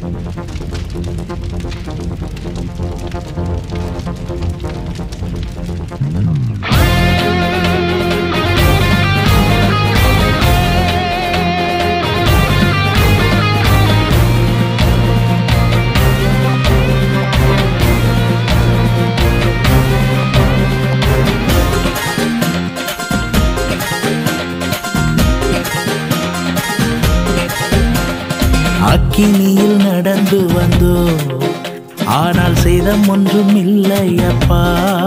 அக்கினியில் நடந்து வந்தோ ஆனால் சேதம் ஒன்றும் இல்லை அப்பா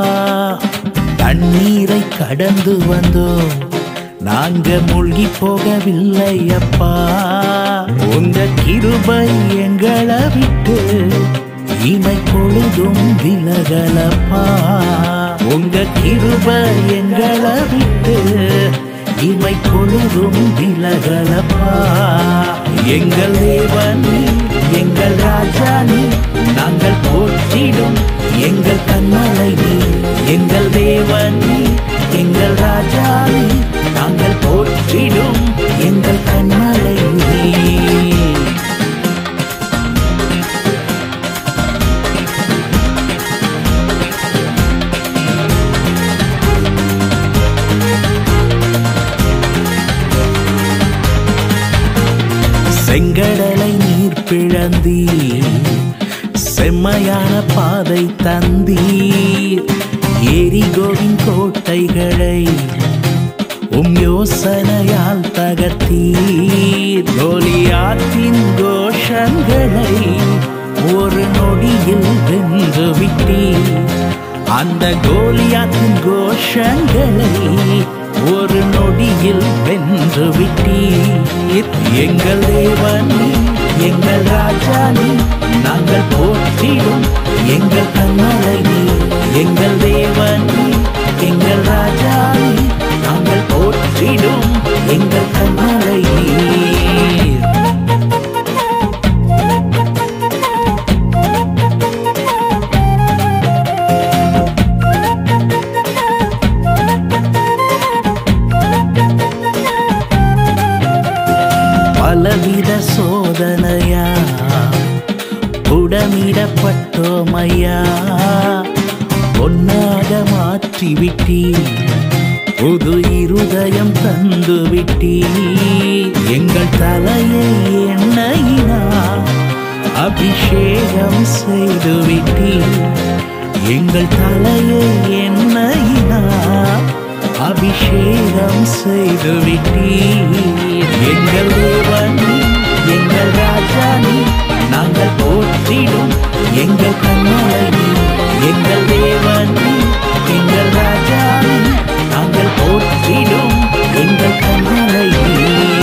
தண்ணீரை கடந்து வந்தோ நாங்க மூழ்கி போகவில்லை அப்பா உங்க கிருபை எங்களை விட்டு இமை பொழுதும் விலகலப்பா உங்க கிருபை எங்களை விட்டு இமை பொழுதும் விலகலப்பா எங்கள் தேவன் நீ, எங்கள் ராஜா நீ நாங்கள் போற்றிடும் எங்கள் கண்மலை நீ எங்கள் தேவன் நீ எங்கள் ராஜா நீ நாங்கள் போற்றிடும் எங்கள் கண்மலை நீ செங்கடலை நீர் பிழந்தீர் செம்மையான பாதை தந்தீர் எரிகோவின் கோட்டைகளை உம் யோசனையால் தகர்த்தீர் கோலியாத்தின் கோஷங்களை ஒரு நொடியில் வென்று விட்டீர் அந்த கோலியாத்தின் கோஷங்களை ஒரு நொடியில் வென்று விட்டீர் எங்கள் தேவன் நீ, எங்கள் ராஜா நீ நாங்கள் போற்றிடும் எங்கள் கண்மலை நீ எங்கள் தேவன் நீ, எங்கள் ராஜா நீ நாங்கள் போற்றிடும் எங்கள் கண்மலை நீர் பலவித சோதனையா புடமிடப்பட்டோமையா பொன்னாக மாற்றிவிட்டீ புது இருதயம் தந்து விட்டீ எங்கள் தலையை எண்ணெயினா அபிஷேகம் செய்து விட்டீ எங்கள் தலையை எண்ணெயினா அபிஷேகம் செய்து விட்டீர் எங்கள் தேவன் நீ, எங்கள் ராஜா நீ நாங்கள் போற்றிடும் எங்கள் கண்மலை நீ எங்கள் தேவன் நீ, எங்கள் ராஜா நீ நாங்கள் போற்றிடும் எங்கள் கண்மலை நீ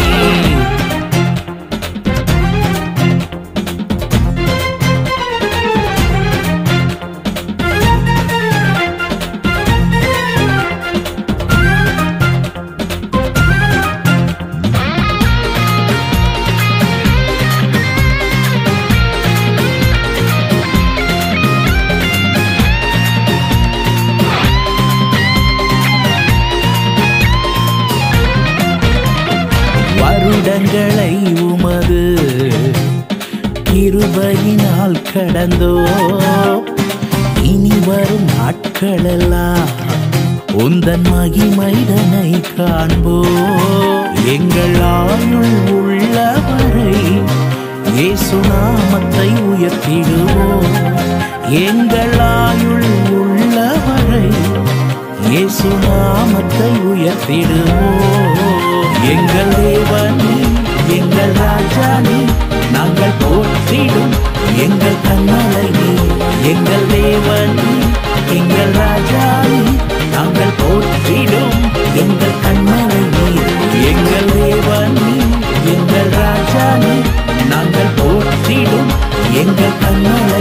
வருடங்களை உமது கிருபையினால் கடந்தோ இனி வரும் நாட்களெல்லாம் உந்தன் மகிமைதனை காண்போ எங்கள் ஆயுள் உள்ளவரை இயேசு நாமத்தை உயர்த்திடுவோம் எங்கள் ஆயுள் உள்ளவரை இயேசு நாமத்தை உயர்த்திடுவோம் எங்கள் தேவன் நீ, எங்கள் ராஜா நீ நாங்கள் போற்றிடும் எங்கள் கண்மலை நீ எங்கள் தேவன் நீ, எங்கள் ராஜா நீ நாங்கள் போற்றிடும் எங்கள் கண்மலை நீ எங்கள் தேவன் நீ எங்கள் ராஜா நீ நாங்கள் போற்றிடும் எங்கள் கண்மலை